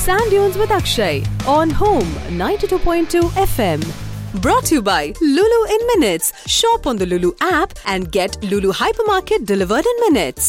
Sand Dunes with Akshay on Home 92.2 FM. Brought to you by Lulu in Minutes. Shop on the Lulu app and get Lulu Hypermarket delivered in minutes.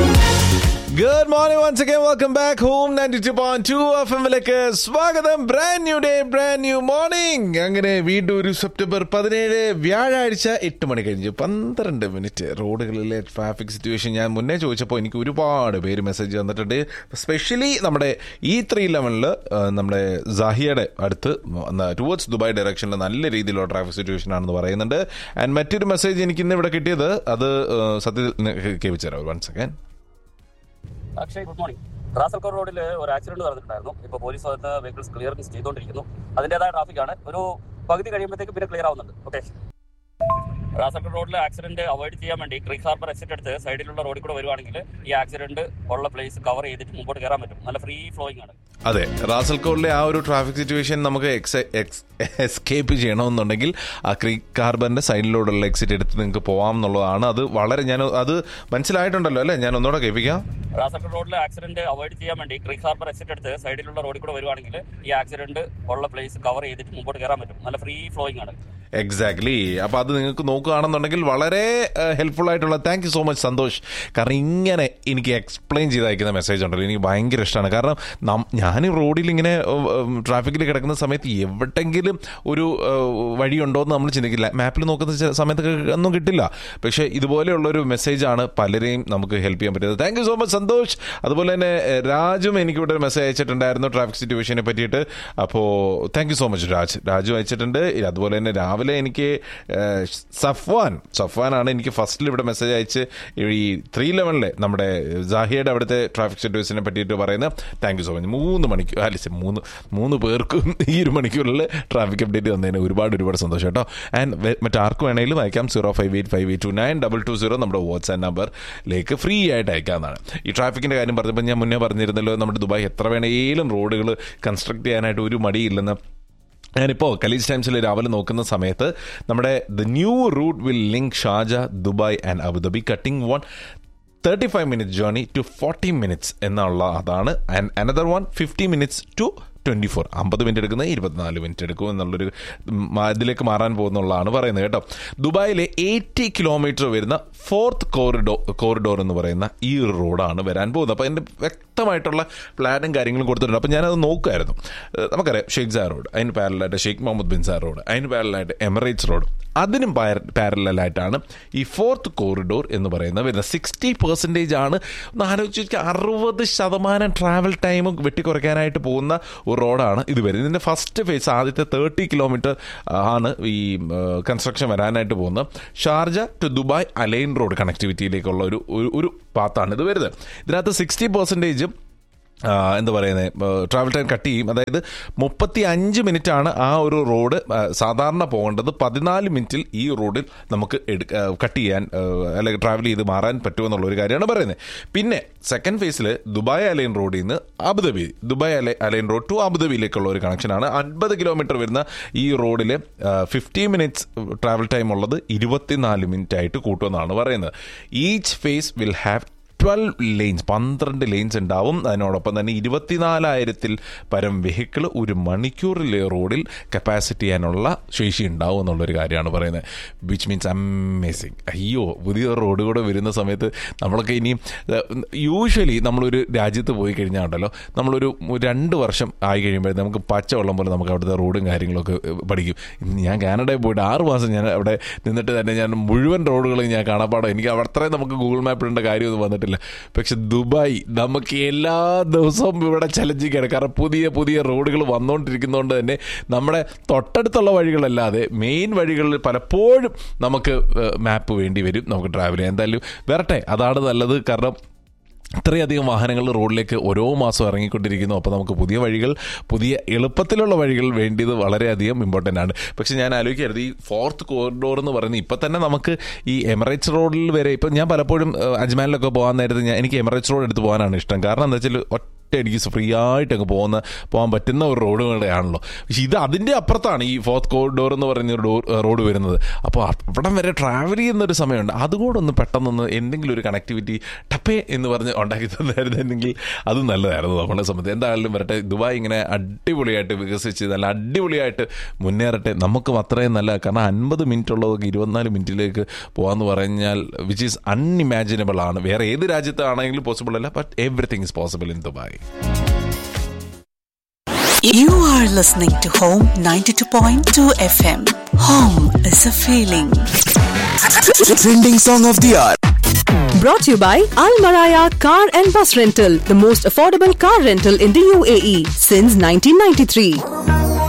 Good morning once again welcome back home ninety two point two F എമ്മിലേക്ക് സ്വാഗതം brand new day brand new morning അങ്ങനെ വീണ്ടും ഒരു September പതിനേഴ് വ്യാഴാഴ്ച എട്ട് മണി കഴിഞ്ഞു പന്ത്രണ്ട് മിനിറ്റ് റോഡുകളിലെ ട്രാഫിക് സിറ്റുവേഷൻ ഞാൻ മുന്നേ ചോദിച്ചപ്പോൾ എനിക്ക് ഒരുപാട് പേര് മെസ്സേജ് തന്നിട്ടുണ്ട് സ്പെഷ്യലി നമ്മുടെ ഈ ത്രീ ലെവനിൽ നമ്മുടെ സാഹിയയുടെ അടുത്ത് ടുവേർഡ്സ് ദുബായ് ഡയറക്ഷനിൽ നല്ല രീതിയിലുള്ള ട്രാഫിക് സിറ്റുവേഷൻ ആണെന്ന് പറയുന്നുണ്ട് ആൻഡ് മറ്റൊരു മെസ്സേജ് എനിക്ക് ഇന്ന് ഇവിടെ കിട്ടിയത് അത് ഏഹ്, സത്യത്തിൽ കേൾപ്പിച്ചു തരാം one second Akshay good morning Ras Al Khor റോഡിൽ ഒരു ആക്സിഡന്റ് നടന്നിട്ടുണ്ടായിരുന്നു ഇപ്പൊ പോലീസ് ഭാഗത്ത് വെഹിക്കിൾസ് ക്ലിയറൻസ് ചെയ്തുകൊണ്ടിരിക്കുന്നു അതിന്റേതായ ട്രാഫിക് ആണ് ഒരു പകുതി കഴിയുമ്പോഴത്തേക്ക് പിന്നെ ക്ലിയർ ആവുന്നുണ്ട് ഓക്കെ റാസൽക്കോട് റോഡിലെ ആക്സിഡന്റ് അവോയ്ഡ് ചെയ്യാൻ വേണ്ടി ക്രീക്ക് ഹാർബർ എക്സിറ്റ് എടുത്ത് സൈഡിലുള്ള റോഡിൽ കൂടെ വരുവാണെങ്കിൽ ഈ ആക്സിഡന്റ് ഉള്ള പ്ലേസ് കവർ ചെയ്തിട്ട് മുമ്പോട്ട് കയറാൻ പറ്റും നല്ല ഫ്രീ ഫ്ലോയിങ് ആണ് അതെ റാസൽകോളിലെ ആ ഒരു ട്രാഫിക് സിറ്റുവേഷൻ നമുക്ക് എസ്കേപ്പ് ചെയ്യണമെന്നുണ്ടെങ്കിൽ ആ ക്രീക്ക് കാർബറിന്റെ സൈഡിലൂടെയുള്ള എക്സിറ്റ് എടുത്ത് നിങ്ങൾക്ക് പോവാം എന്നുള്ളതാണ് അത് വളരെ ഞാൻ അത് മനസ്സിലായിട്ടുണ്ടല്ലോ അല്ലേ ഞാൻ ഒന്നുകൂടെ കേൾപ്പിക്കാം റാസൽക്കോട് റോഡിലെ ആക്സിഡന്റ് അവോയ്ഡ് ചെയ്യാൻ വേണ്ടി ക്രീക്ക് ഹാർബർ എക്സിറ്റ് എടുത്ത് സൈഡിലുള്ള റോഡിൽ കൂടെ വരുവാണെങ്കിൽ ഈ ആക്സിഡന്റ് ഉള്ള പ്ലേസ് കവർ ചെയ്തിട്ട് മുമ്പോട്ട് കയറാൻ പറ്റും നല്ല ഫ്രീ ഫ്ലോയിങ് ആണ് എക്സാക്ട്ലി അപ്പൊ അത് നിങ്ങൾക്ക് നോക്കുകയാണെന്നുണ്ടെങ്കിൽ വളരെ ഹെൽപ്ഫുൾ ആയിട്ടുള്ള thank you so much Santhosh കാരണം ഇങ്ങനെ എനിക്ക് എക്സ്പ്ലെയിൻ ചെയ്ത് അയക്കുന്ന മെസ്സേജ് ഉണ്ടല്ലോ എനിക്ക് ഭയങ്കര ഇഷ്ടമാണ് കാരണം നം- ഞാൻ റോഡിൽ ഇങ്ങനെ ട്രാഫിക്കിൽ കിടക്കുന്ന സമയത്ത് എവിടെങ്കിലും ഒരു ഏഹ്, വഴിയുണ്ടോ എന്ന് നമ്മൾ ചിന്തിക്കില്ല മാപ്പിൽ നോക്കുന്ന ചെ- സമയത്തൊക്കെ ഒന്നും കിട്ടില്ല പക്ഷേ ഇതുപോലെയുള്ളൊരു മെസ്സേജാണ് പലരെയും നമുക്ക് ഹെൽപ്പ് ചെയ്യാൻ പറ്റിയത് thank you so much Santhosh അതുപോലെ തന്നെ ഏഹ്, രാജും എനിക്ക് ഇവിടെ ഒരു മെസ്സേജ് അയച്ചിട്ടുണ്ടായിരുന്നു ട്രാഫിക് സിറ്റുവേഷനെ പറ്റിയിട്ട് അപ്പോൾ thank you so much Raj Raju അയച്ചിട്ടുണ്ട് അതുപോലെ തന്നെ രാവിലെ എനിക്ക് ഏഹ്, സഫ്വാൻ സഫ്വാനാണ് എനിക്ക് ഫസ്റ്റിൽ ഇവിടെ മെസ്സേജ് അയച്ച് ഈ ത്രീ ലെവനിലെ നമ്മുടെ ജാഹിയുടെ അവിടുത്തെ ട്രാഫിക് സിറ്റുവേഷനെ പറ്റിയിട്ട് പറയുന്നത് താങ്ക് യു സോ മച്ച് മൂന്ന് മണിക്കൂർ അല്ല മൂന്ന് മൂന്ന് പേർക്കും ഈ ഒരു മണിക്കൂറിൽ ട്രാഫിക് അപ്ഡേറ്റ് തന്നതിന് ഒരുപാട് ഒരുപാട് സന്തോഷം കേട്ടോ ആൻഡ് മറ്റാർക്ക് വേണമെങ്കിലും അയക്കാം zero five eight five eight two nine double two zero നമ്മുടെ വാട്സ്ആപ്പ് നമ്പറിലേക്ക് ഫ്രീ ആയിട്ട് അയക്കാവുന്നതാണ് ഈ ട്രാഫിക്കിന്റെ കാര്യം പറഞ്ഞപ്പോൾ ഞാൻ മുന്നേ പറഞ്ഞിരുന്നല്ലോ നമ്മുടെ ദുബായ് എത്ര വേണേലും റോഡുകൾ കൺസ്ട്രക്ട് ചെയ്യാനായിട്ട് ഒരു മടിയില്ലെന്ന് ഞാനിപ്പോൾ കലീസ് ടൈംസിൽ രാവിലെ നോക്കുന്ന സമയത്ത് നമ്മുടെ the new route will link ഷാജ Dubai and Abu Dhabi cutting one thirty five minutes journey to forty minutes എന്നുള്ള അതാണ് and another one fifty minutes to twenty four അമ്പത് മിനിറ്റ് എടുക്കുന്നത് ഇരുപത്തിനാല് മിനിറ്റ് എടുക്കും എന്നുള്ളൊരു ഉം, ഇതിലേക്ക് മാറാൻ പോകുന്നുള്ളതാണ് പറയുന്നത് കേട്ടോ ദുബായിലെ എയ്റ്റി കിലോമീറ്റർ വരുന്ന ഫോർത്ത് കോറിഡോർ കോറിഡോർ എന്ന് പറയുന്ന ഈ ഒരു റോഡാണ് വരാൻ പോകുന്നത് അപ്പോൾ അതിൻ്റെ വ്യക്തമായിട്ടുള്ള പ്ലാനും കാര്യങ്ങളും കൊടുത്തിട്ടുണ്ട് അപ്പോൾ ഞാനത് നോക്കുമായിരുന്നു ഏഹ്, നമുക്കറിയാം ഷെയ്ഖ് സാർ റോഡ് അതിന് പാരലായിട്ട് Sheikh Mohammed bin Zayed road അതിന് പാരലായിട്ട് എമിറേറ്റ്സ് റോഡ് അതിനും പാരലായിട്ടാണ് ഈ ഫോർത്ത് കോറിഡോർ എന്ന് പറയുന്നത് വരുന്നത് സിക്സ്റ്റി പെർസെൻറ്റേജ് ആണ് ഒന്ന് ആലോചിച്ച് അറുപത് ശതമാനം ട്രാവൽ ടൈം വെട്ടിക്കുറയ്ക്കാനായിട്ട് പോകുന്ന ഒരു റോഡാണ് ഇത് വരുന്നത് ഇതിൻ്റെ ഫസ്റ്റ് ഫേസ് ആദ്യത്തെ തേർട്ടി കിലോമീറ്റർ ആണ് ഈ കൺസ്ട്രക്ഷൻ വരാനായിട്ട് പോകുന്നത് Sharjah to Dubai Al Ain road കണക്ടിവിറ്റിയിലേക്കുള്ള ഒരു ഒരു- ഒരു പാത്താണ് ഇത് വരുന്നത് ഇതിനകത്ത് സിക്സ്റ്റി പെർസെൻറ്റേജും ആ, എന്താ പറയുന്നത് ട്രാവൽ ടൈം കട്ട് ചെയ്യും അതായത് മുപ്പത്തി അഞ്ച് മിനിറ്റ് ആണ് ആ ഒരു റോഡ് ആ, സാധാരണ പോകേണ്ടത് പതിനാല് മിനിറ്റിൽ ഈ റോഡിൽ നമുക്ക് കട്ട് ചെയ്യാൻ ആ, അല്ലെങ്കിൽ ട്രാവൽ ചെയ്ത് മാറാൻ പറ്റുമെന്നുള്ള ഒരു കാര്യമാണ് പറയുന്നത് പിന്നെ സെക്കൻഡ് ഫേസിൽ ദുബായ് അലൈൻ റോഡിൽ നിന്ന് അബുദാബി ദുബായ് അലൈ അലൈൻ റോഡ് ടു അബുദാബിയിലേക്കുള്ള ഒരു കണക്ഷനാണ് അൻപത് കിലോമീറ്റർ വരുന്ന ഈ റോഡിൽ ഫിഫ്റ്റി മിനിറ്റ്സ് ട്രാവൽ ടൈം ഉള്ളത് ഇരുപത്തിനാല് മിനിറ്റ് ആയിട്ട് കൂട്ടുമെന്നാണ് പറയുന്നത് each phase will have twelve lanes പന്ത്രണ്ട് ലെയിൻസ് ഉണ്ടാവും അതിനോടൊപ്പം തന്നെ ഇരുപത്തിനാലായിരത്തിൽ പരം വെഹിക്കിൾ ഒരു മണിക്കൂറിൽ റോഡിൽ കപ്പാസിറ്റി ചെയ്യാനുള്ള ശേഷി ഉണ്ടാവും എന്നുള്ളൊരു കാര്യമാണ് പറയുന്നത് വിച്ച് മീൻസ് അമേസിങ് അയ്യോ പുതിയ റോഡ് കൂടെ വരുന്ന സമയത്ത് നമ്മളൊക്കെ ഇനിയും യൂഷ്വലി നമ്മളൊരു രാജ്യത്ത് പോയി കഴിഞ്ഞാൽ ഉണ്ടല്ലോ നമ്മളൊരു രണ്ട് വർഷം ആയി കഴിയുമ്പോൾ നമുക്ക് പച്ചവെള്ളം പോലെ നമുക്ക് അവിടുത്തെ റോഡും കാര്യങ്ങളൊക്കെ പഠിക്കും ഇന്ന് ഞാൻ കാനഡയിൽ പോയിട്ട് ആറ് മാസം ഞാൻ അവിടെ നിന്നിട്ട് തന്നെ ഞാൻ മുഴുവൻ റോഡുകളും ഞാൻ കാണാപ്പാടോ എനിക്ക് അത്രയും നമുക്ക് ഗൂഗിൾ മാപ്പ് ഇടേണ്ട കാര്യമൊന്നും വന്നിട്ടില്ല പക്ഷെ ദുബായ് നമുക്ക് എല്ലാ ദിവസവും ഇവിടെ ചലഞ്ചിക്കാണ് കാരണം പുതിയ പുതിയ റോഡുകൾ വന്നുകൊണ്ടിരിക്കുന്നതുകൊണ്ട് തന്നെ നമ്മുടെ തൊട്ടടുത്തുള്ള വഴികളല്ലാതെ മെയിൻ വഴികളിൽ പലപ്പോഴും നമുക്ക് മാപ്പ് വേണ്ടി വരും നമുക്ക് ട്രാവൽ ചെയ്യാൻ എന്തായാലും വരട്ടെ അതാണ് നല്ലത് കാരണം ഇത്രയധികം വാഹനങ്ങൾ റോഡിലേക്ക് ഓരോ മാസം ഇറങ്ങിക്കൊണ്ടിരിക്കുന്നു അപ്പോൾ നമുക്ക് പുതിയ വഴികൾ പുതിയ എളുപ്പത്തിലുള്ള വഴികൾ വേണ്ടിയത് വളരെയധികം ഇമ്പോർട്ടൻ്റ് ആണ് പക്ഷെ ഞാൻ ആലോചിക്കരുത് ഈ ഫോർത്ത് കോറിഡോർ എന്ന് പറയുന്നത് ഇപ്പം തന്നെ നമുക്ക് ഈ എമിറേറ്റ്സ് റോഡിൽ വരെ ഇപ്പം ഞാൻ പലപ്പോഴും ഏഹ്, അജ്മാനിലൊക്കെ പോകാൻ നേരത്ത് ഞാൻ എനിക്ക് എമിറേറ്റ്സ് റോഡ് എടുത്ത് പോകാനാണ് ഇഷ്ടം കാരണം എന്താ വെച്ചാൽ ഒറ്റ ഒറ്റയടിക്ക് ഫ്രീ ആയിട്ട് അങ്ങ് പോകുന്ന പോകാൻ പറ്റുന്ന ഒരു റോഡുകളുടെയാണല്ലോ പക്ഷെ ഇത് അതിൻ്റെ അപ്പുറത്താണ് ഈ ഫോർത്ത് കോറിഡോർ എന്ന് പറയുന്ന ഒരു ഡോർ റോഡ് വരുന്നത് അപ്പോൾ അവിടം വരെ ട്രാവൽ ചെയ്യുന്ന ഒരു സമയമുണ്ട് അതുകൂടെ ഒന്ന് പെട്ടെന്നൊന്ന് എന്തെങ്കിലും ഒരു കണക്ടിവിറ്റി ടപ്പേ എന്ന് പറഞ്ഞ് ഉണ്ടാക്കി തന്നായിരുന്നെങ്കിൽ അത് നല്ലതായിരുന്നു നമ്മളെ സംബന്ധിച്ച് എന്തായാലും വരട്ടെ ദുബായ് ഇങ്ങനെ അടിപൊളിയായിട്ട് വികസിച്ച് നല്ല അടിപൊളിയായിട്ട് മുന്നേറട്ടെ നമുക്കും അത്രയും നല്ല കാരണം അൻപത് മിനിറ്റ് ഉള്ളതൊക്കെ ഇരുപത്തിനാല് മിനിറ്റിലേക്ക് പോകാമെന്ന് പറഞ്ഞാൽ വിച്ച് ഈസ് അൺഇമാജിനബിൾ ആണ് വേറെ ഏത് രാജ്യത്താണെങ്കിലും പോസിബിൾ അല്ല but everything is possible in Dubai You are listening to Home 92.2 FM. Home is a feeling. Trending song of the hour. Brought to you by Al Maraya Car and Bus Rental, the most affordable car rental in the UAE since 1993.